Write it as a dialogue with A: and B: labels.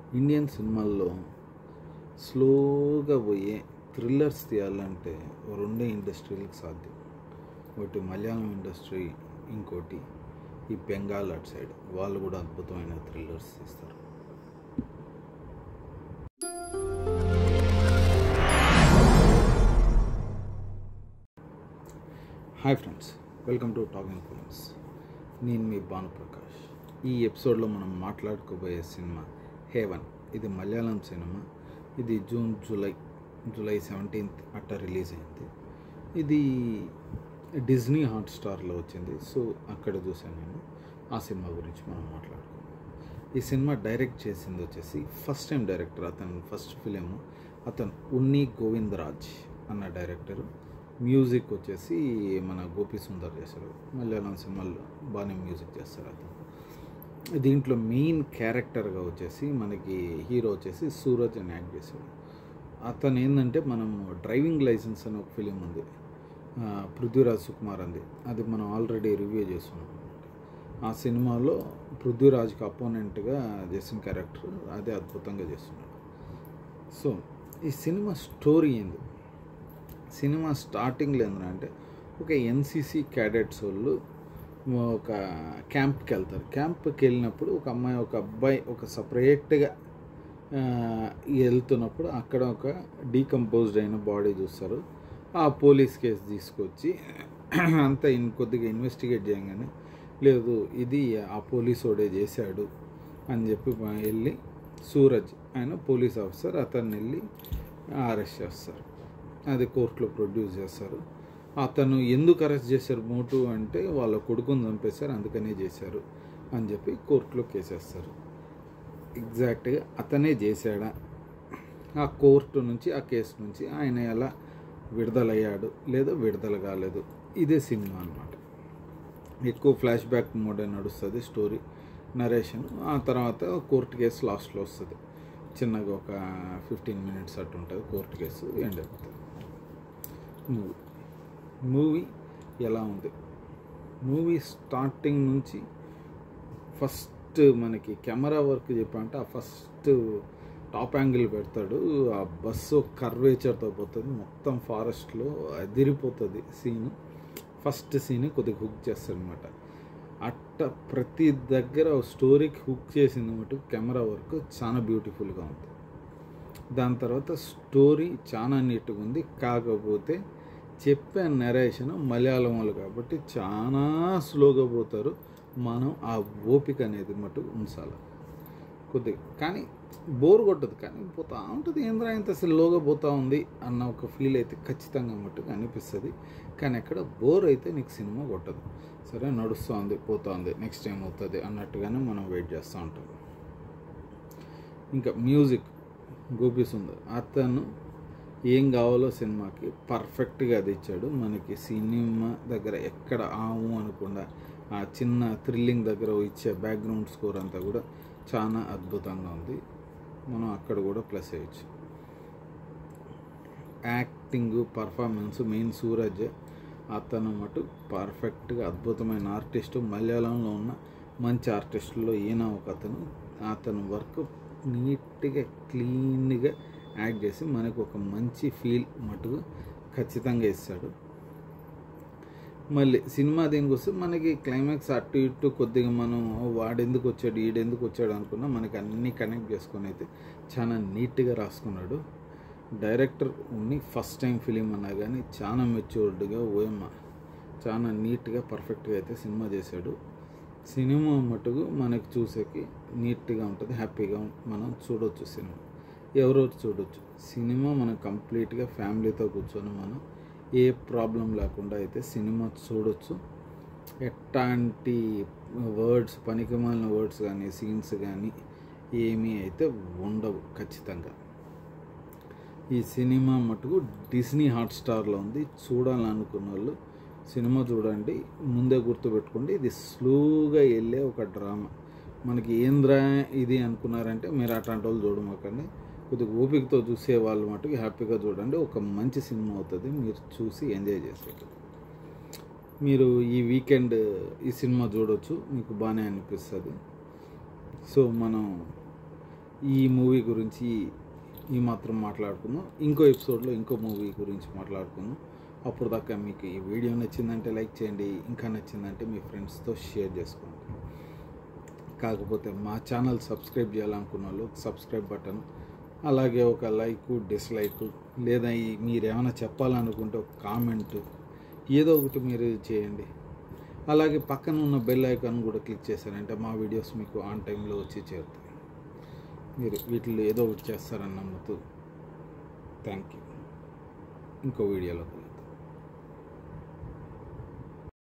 A: Indian సినిమాల్లో స్లోగా పోయే థ్రిల్లర్స్ తీయాలంటే ఓ రెండే ఇండస్ట్రీలకు సాధ్యం ఒకటి మలయాళం ఇండస్ట్రీ ఇంకోటి ఈ బెంగాల్ అటు సైడ్ వాళ్ళు కూడా అద్భుతమైన థ్రిల్లర్స్ తీస్తారు hi friends welcome to Talking Films నేను మీ భానుప్రకాష్ ఈ ఎపిసోడ్లో మనం మాట్లాడుకోబోయే సినిమా హేవన్ ఇది మలయాళం సినిమా ఇది జూన్ జూలై జూలై సెవెంటీన్త్ అట్ట రిలీజ్ అయింది ఇది డిజ్నీ హాట్స్టార్లో వచ్చింది సో అక్కడ చూసాను నేను ఆ సినిమా గురించి మనం మాట్లాడుకుందాం ఈ సినిమా డైరెక్ట్ చేసింది వచ్చేసి ఫస్ట్ టైం డైరెక్టర్ అతను ఫస్ట్ ఫిలిం అతను ఉన్ని గోవిందరాజ్ అన్న డైరెక్టరు మ్యూజిక్ వచ్చేసి మన గోపి సుందర్ చేశారు మలయాళం సినిమాల్లో బాగానే మ్యూజిక్ చేస్తారు అతను దీంట్లో మెయిన్ క్యారెక్టర్గా వచ్చేసి మనకి హీరో వచ్చేసి సూరజ్ అని యాక్ట్ చేశాడు అతను ఏంటంటే మనం డ్రైవింగ్ లైసెన్స్ అని ఒక ఫిలిం ఉంది ఆ, పృథ్వీరాజ్ సుకుమార్ అంది అది మనం ఆల్రెడీ రివ్యూ చేస్తున్నాం ఆ సినిమాలో పృథ్వీరాజ్కి అపోనెంట్గా చేసిన క్యారెక్టర్ అదే అద్భుతంగా చేస్తున్నాడు సో ఈ సినిమా స్టోరీ ఏంది సినిమా స్టార్టింగ్లో ఏంటంటే ఒక ఎన్సీసీ క్యాడెట్స్ వాళ్ళు ఒక క్యాంప్కి వెళ్తారు క్యాంప్కి వెళ్ళినప్పుడు ఒక అమ్మాయి ఒక అబ్బాయి ఒక సపరేట్గా వెళ్తున్నప్పుడు అక్కడ ఒక డీకంపోజ్డ్ అయిన బాడీ చూస్తారు ఆ పోలీస్ కేసు తీసుకొచ్చి అంతా ఇన్ కొద్దిగా ఇన్వెస్టిగేట్ చేయగానే లేదు ఇది ఆ పోలీస్ వాడే చేశాడు అని చెప్పి వెళ్ళి సూరజ్ ఆయన పోలీస్ ఆఫీసర్ అతన్ని వెళ్ళి అరెస్ట్ చేస్తారు అది కోర్టులో ప్రొడ్యూస్ చేస్తారు అతను ఎందుకు అరెస్ట్ చేశారు మోటు అంటే వాళ్ళ కొడుకుని చంపేశారు అందుకనే చేశారు అని చెప్పి కోర్టులో కేసేస్తారు ఎగ్జాక్ట్గా అతనే చేశాడా ఆ కోర్టు నుంచి ఆ కేసు నుంచి ఆయన ఎలా విడుదలయ్యాడు లేదా విడుదల కాలేదు ఇదే సినిమా అనమాట ఎక్కువ ఫ్లాష్ బ్యాక్ మోడే నడుస్తుంది స్టోరీ నరేషన్ ఆ తర్వాత కోర్టు కేసు లాస్ట్లో వస్తుంది చిన్నగా ఒక ఫిఫ్టీన్ మినిట్స్ అట్టు ఉంటుంది కోర్టు కేసు ఎండ్ అయిపోతుంది మూవీ మూవీ ఎలా ఉంది మూవీ స్టార్టింగ్ నుంచి ఫస్ట్ మనకి కెమెరా వర్క్ చెప్పంటే ఆ ఫస్ట్ టాప్ యాంగిల్ పెడతాడు ఆ బస్సు కర్వేచర్తో పోతుంది మొత్తం ఫారెస్ట్లో అదిరిపోతుంది సీన్ ఫస్ట్ సీన్ కొద్దిగా హుక్ చేస్తాడు అనమాట అట్ట ప్రతి దగ్గర స్టోరీకి హుక్ చేసింది మటుకు కెమెరా వర్క్ చాలా బ్యూటిఫుల్గా ఉంది దాని తర్వాత స్టోరీ చాలా నీట్గా ఉంది కాకపోతే చెప్పే నరేషన్ మలయాళం వాళ్ళు కాబట్టి చాలా స్లోగా పోతారు మనం ఆ ఓపిక అనేది మటు ఉంచాలి కొద్దిగా కానీ బోర్ కొట్టదు కానీ పోతా ఉంటుంది ఏంద్రా ఇంత స్లోగా పోతా ఉంది అన్న ఒక ఫీల్ అయితే ఖచ్చితంగా మట్టుగా అనిపిస్తుంది కానీ ఎక్కడ బోర్ అయితే నీకు సినిమా కొట్టదు సరే నడుస్తూ ఉంది పోతా ఉంది నెక్స్ట్ టైం అవుతుంది అన్నట్టుగానే మనం వెయిట్ చేస్తూ ఉంటాం ఇంకా మ్యూజిక్ గోపి సుందర్ అతను ఏం కావాలో సినిమాకి పర్ఫెక్ట్గా అది ఇచ్చాడు మనకి సినిమా దగ్గర ఎక్కడ ఆవు అనకుండా ఆ చిన్న థ్రిల్లింగ్ దగ్గర ఇచ్చే బ్యాక్గ్రౌండ్ స్కోర్ అంతా కూడా చాలా అద్భుతంగా ఉంది మనం అక్కడ కూడా ప్లస్ అయ్యచ్చు యాక్టింగ్ పర్ఫార్మెన్స్ మెయిన్ సూరజ్ అతను మటు పర్ఫెక్ట్గా అద్భుతమైన ఆర్టిస్టు మలయాళంలో ఉన్న మంచి ఆర్టిస్టుల్లో ఈయన ఒక అతను అతను వర్క్ నీట్గా క్లీన్గా యాక్ట్ చేసి మనకు ఒక మంచి ఫీల్ మటుకు ఖచ్చితంగా ఇస్తాడు మళ్ళీ సినిమా దీనికి వస్తే మనకి క్లైమాక్స్ అటు ఇటు కొద్దిగా మనం వాడెందుకు వచ్చాడు ఈడెందుకు వచ్చాడు అనుకున్నా మనకి అన్నీ కనెక్ట్ చేసుకొని అయితే చాలా నీట్గా రాసుకున్నాడు director Unni first time film అన్నా కానీ చాలా మెచ్యూర్డ్గా ఓఎమ్మ చాలా నీట్గా పర్ఫెక్ట్గా అయితే సినిమా చేశాడు సినిమా మటుకు మనకి చూసేకి నీట్గా ఉంటుంది హ్యాపీగా మనం చూడొచ్చు సినిమా ఎవరో చూడొచ్చు సినిమా మనం కంప్లీట్గా ఫ్యామిలీతో కూర్చొని మనం ఏ ప్రాబ్లం లేకుండా అయితే సినిమా చూడొచ్చు ఎట్లాంటి వర్డ్స్ పనికిమాలిన వర్డ్స్ కానీ సీన్స్ కానీ ఏమీ అయితే ఉండవు ఖచ్చితంగా ఈ సినిమా మటుకు డిస్నీ హాట్స్టార్లో ఉంది చూడాలనుకున్న వాళ్ళు సినిమా చూడండి ముందే గుర్తుపెట్టుకోండి ఇది స్లోగా వెళ్ళే ఒక డ్రామా మనకి ఏంద్రా ఇది అనుకున్నారంటే మీరు అట్లాంటి వాళ్ళు చూడమాకండి కొద్దిగా ఓపికతో చూసే వాళ్ళు మటుకు హ్యాపీగా చూడండి ఒక మంచి సినిమా అవుతుంది మీరు చూసి ఎంజాయ్ చేసేది మీరు ఈ వీకెండ్ ఈ సినిమా చూడొచ్చు మీకు బాగానే అనిపిస్తుంది సో మనం ఈ మూవీ గురించి ఈ మాత్రం మాట్లాడుకుందాం ఇంకో ఎపిసోడ్లో ఇంకో మూవీ గురించి మాట్లాడుకుందాం అప్పుడు దాకా మీకు ఈ వీడియో నచ్చిందంటే లైక్ చేయండి ఇంకా నచ్చిందంటే మీ ఫ్రెండ్స్తో షేర్ చేసుకోండి కాకపోతే మా ఛానల్ సబ్స్క్రైబ్ చేయాలనుకున్న వాళ్ళు సబ్స్క్రైబ్ బటన్ అలాగే ఒక లైక్ డిస్లైక్ లేదా ఈ మీరు ఏమైనా చెప్పాలనుకుంటే ఒక కామెంట్ ఏదో ఒకటి మీరు చేయండి అలాగే పక్కన ఉన్న బెల్ ఐకాన్ కూడా క్లిక్ చేశారంటే మా వీడియోస్ మీకు ఆన్ టైంలో వచ్చి చేరుతాయి మీరు వీటిలో ఏదో ఒకటి చేస్తారని నమ్ముతూ థ్యాంక్ యూ ఇంకో వీడియోలో కలుద్దాం.